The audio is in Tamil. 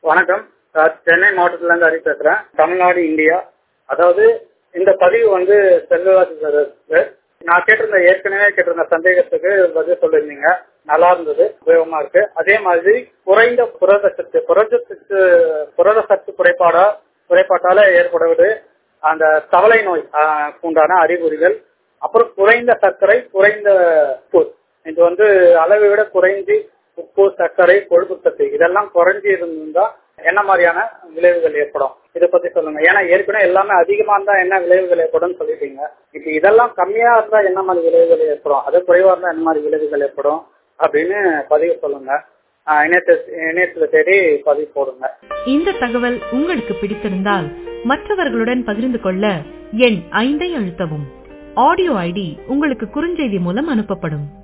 வணக்கம் நான் சென்னை மாவட்டத்துல இருந்து ஹரி பேசுறேன் தமிழ்நாடு இந்தியா அதாவது இந்த பதிவு வந்து செல்வராஜ் சார் நான் கேட்டிருந்த ஏற்கனவே கேட்டிருந்த சந்தேகத்துக்கு பதில் சொல்லியிருந்தீங்க நல்லா இருந்தது உபயோகமா இருக்கு அதே மாதிரி குறைந்த புரத சத்து புரதத்துக்கு புரத சத்து குறைபாடா குறைபாட்டால ஏற்படுவது அந்த தவளை நோய் ஆஹ், உண்டான அறிகுறிகள் அப்புறம் குறைந்த சர்க்கரை குறைந்த உப்பு இது வந்து அளவை விட குறைந்து உப்பு சர்க்கரை கொழுப்பு சத்து இதெல்லாம் குறைஞ்சி இருந்தா என்ன மாதிரியான விளைவுகள் ஏற்படும் இதை பத்தி சொல்லுங்க ஏன்னா ஏற்கனவே எல்லாமே அதிகமா இருந்தா என்ன விளைவுகள் ஏற்படும் சொல்லிட்டீங்க இப்ப இதெல்லாம் கம்மியா இருந்தா என்ன மாதிரி விளைவுகள் ஏற்படும் அது குறைவா இருந்தா என்ன மாதிரி விளைவுகள் ஏற்படும் அப்படின்னு பதிவு சொல்லுங்க ஆஹ் இணையத்துல இணையத்துல தேடி பதிவு போடுங்க இந்த தகவல் உங்களுக்கு பிடித்திருந்தால் மற்றவர்களுடன் பகிர்ந்து கொள்ள எண் ஐந்தை அழுத்தவும் ஆடியோ ஐடி உங்களுக்கு குறுஞ்செய்தி மூலம் அனுப்பப்படும்